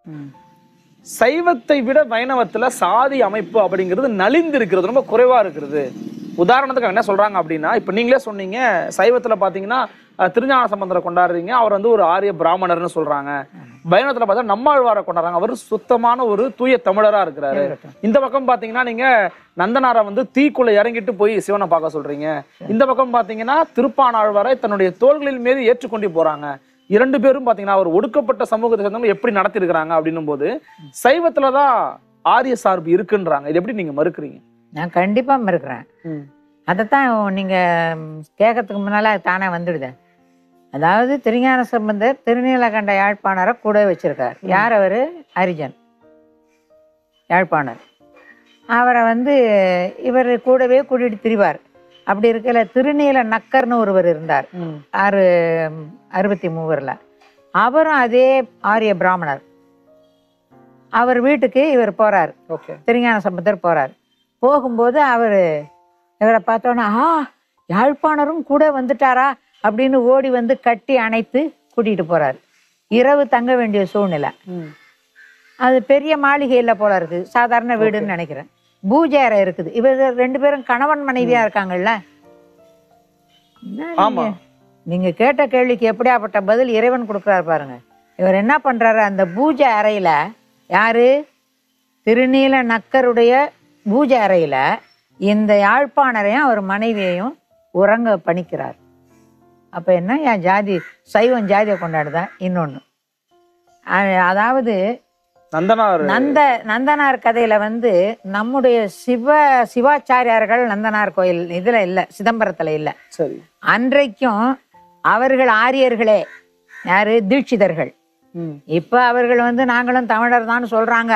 சைவத்தை விட வைணவத்துல சாதி அமைப்பு அப்படிங்கிறது நலிந்து இருக்கிறது ரொம்ப குறைவா இருக்கிறது உதாரணத்துக்கு அவங்க என்ன சொல்றாங்க அப்படின்னா இப்ப நீங்களே சொன்னீங்க சைவத்துல பாத்தீங்கன்னா அஹ், திருஞான சம்பந்தரை கொண்டாடுறீங்க அவர் வந்து ஒரு ஆரிய பிராமணர்னு சொல்றாங்க வைணவத்துல பார்த்தா நம்மாழ்வாரை கொண்டாடுறாங்க அவர் சுத்தமான ஒரு தூய தமிழரா இருக்கிறாரு இந்த பக்கம் பாத்தீங்கன்னா நீங்க நந்தனாரை வந்து தீக்குள்ள இறங்கிட்டு போய் சிவனை பார்க்க சொல்றீங்க இந்த பக்கம் பாத்தீங்கன்னா திருப்பானாழ்வாரை தன்னுடைய தோள்களில் மீது ஏற்றுக்கொண்டு போறாங்க இரண்டு பேரும் பாத்தீங்கன்னா ஒரு ஒடுக்கப்பட்ட சமூகத்தை சேர்ந்தவங்க எப்படி நடத்திருக்கிறாங்க அப்படின்னும் போது சைவத்துலதான் ஆரிய சார்பு இருக்குன்றாங்க இது எப்படி நீங்க மறுக்கிறீங்க நான் கண்டிப்பா மறுக்கிறேன் ம். அதைத்தான் நீங்க கேட்கறதுக்கு முன்னால அது தானே வந்துடுது அதாவது திருஞான சம்பந்தர் திருநீலகண்ட யாழ்ப்பாணரை கூட வச்சிருக்கார் யார் அவரு ஹரிஜன் யாழ்ப்பாணர் அவரை வந்து இவர் கூடவே கூட்டிட்டு திரிவார் அப்படி இருக்கல திருநீல நக்கர்னு ஒருவர் இருந்தார் ஆறு அறுபத்தி மூவரில் அவரும் அதே ஆரிய பிராமணர் அவர் வீட்டுக்கு இவர் போறார் ஓகே திருஞான சம்பந்தர் போறார் போகும்போது அவர் இவரை பார்த்தோன்னே ஆ யாழ்ப்பாணரும் கூட வந்துட்டாரா அப்படின்னு ஓடி வந்து கட்டி அணைத்து கூட்டிட்டு போறார் இரவு தங்க வேண்டிய சூழ்நிலை அது பெரிய மாளிகையில் போல இருக்கு சாதாரண வீடுன்னு நினைக்கிறேன் பூஜை அறை இருக்குது இவர் ரெண்டு பேரும் கணவன் மனைவியா இருக்காங்கல்ல என்ன ஆமா நீங்க- நீங்க கேட்ட கேள்விக்கு எப்படியாப்பட்ட பதில் இறைவன் கொடுக்குறாரு பாருங்க இவர் என்ன பண்றாரு அந்த பூஜை அறையில யாரு திருநீல நக்கருடைய பூஜை அறையில இந்த யாழ்ப்பாணரையும் அவர் மனைவியையும் உறங்க பணிக்கிறார் அப்ப என்ன என் ஜாதி சைவம் ஜாதியை கொண்டாடுதா இன்னொன்னு அ- அதாவது நந்தனார் நந்த நந்தனார் கதையில வந்து நம்முடைய சிவ சிவாச்சாரியார்கள் நந்தனார் கோயில் இதுல இல்ல சிதம்பரத்துல இல்ல சரி அன்றைக்கும் அவர்கள் ஆரியர்களே யாரு தீட்சிதர்கள் ம். இப்ப அவர்கள் வந்து நாங்களும் தமிழர் தான் சொல்றாங்க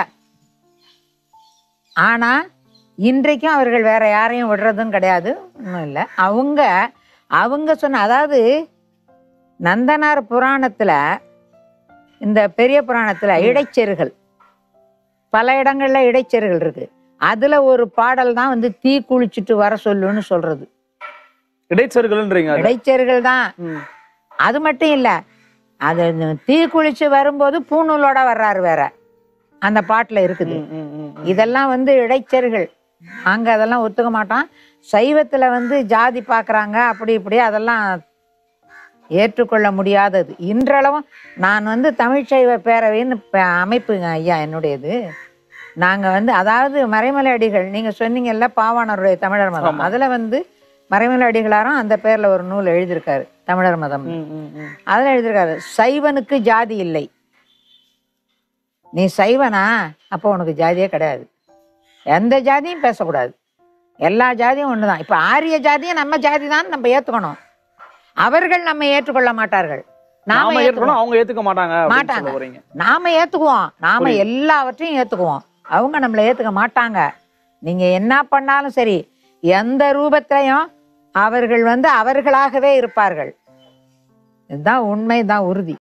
ஆனா இன்றைக்கும் அவர்கள் வேற யாரையும் விடுறதும் கிடையாது ஒன்றும் இல்லை அவங்க அவங்க சொன்ன அதாவது நந்தனார் புராணத்துல இந்த பெரிய புராணத்துல இடைச்செருகள் பல இடங்கள்ல இடைச்செருகள் இருக்கு அதுல ஒரு பாடல் தான் வந்து தீ குளிச்சுட்டு வர சொல்லுன்னு சொல்றது இடைச்சர்கள்ன்றீங்க அது. இடைச்செருகள் தான் ம். அது மட்டும் இல்ல அது இந்த தீ குளிச்சு வரும்போது பூநூலோட வர்றாரு வேற அந்த பாட்டுல இருக்குது ம், ம், ம், ம். இதெல்லாம் வந்து இடைச்சர்கள் அங்க அதெல்லாம் ஒத்துக்க மாட்டான் சைவத்துல வந்து ஜாதி பார்க்கறாங்க அப்படி இப்படி அதெல்லாம் ஏற்றுக்கொள்ள முடியாதது இன்றளவும் நான் வந்து தமிழ் சைவ பேரவைன்னு ப- அமைப்புங்க ஐயா என்னுடையது நாங்க வந்து அதாவது மறைமலை அடிகள் நீங்க சொன்னீங்கல்ல பாவாணருடைய தமிழர் மதம் அதுல வந்து மறைமலை அடிகளாரும் அந்த பேர்ல ஒரு நூல் எழுதியிருக்காரு தமிழர் மதம் ம், ம், ம். அதில் எழுதியிருக்காரு சைவனுக்கு ஜாதி இல்லை நீ சைவனா அப்போ உனக்கு ஜாதியே கிடையாது எந்த ஜாதியும் பேசக்கூடாது எல்லா ஜாதியும் ஒண்ணுதான் இப்ப ஆரிய ஜாதியும் நம்ம ஜாதி தான் நம்ம ஏத்துக்கணும் அவர்கள் நம்ம ஏற்றுக்கொள்ள மாட்டார்கள் நாம நாம ஏற்றுக்கணும் ஏற்கனவே அவங்க ஏத்துக்க மாட்டாங்க அப்படின்னு மாட்டாங்க. சொல்ல வரீங்க நாம ஏத்துக்குவோம் நாம புரியுது. எல்லாவற்றையும் ஏத்துக்குவோம் அவங்க நம்மளை ஏத்துக்க மாட்டாங்க நீங்க என்ன பண்ணாலும் சரி எந்த ரூபத்திலையும் அவர்கள் வந்து அவர்களாகவே இருப்பார்கள் இதுதான் உண்மை தான் உறுதி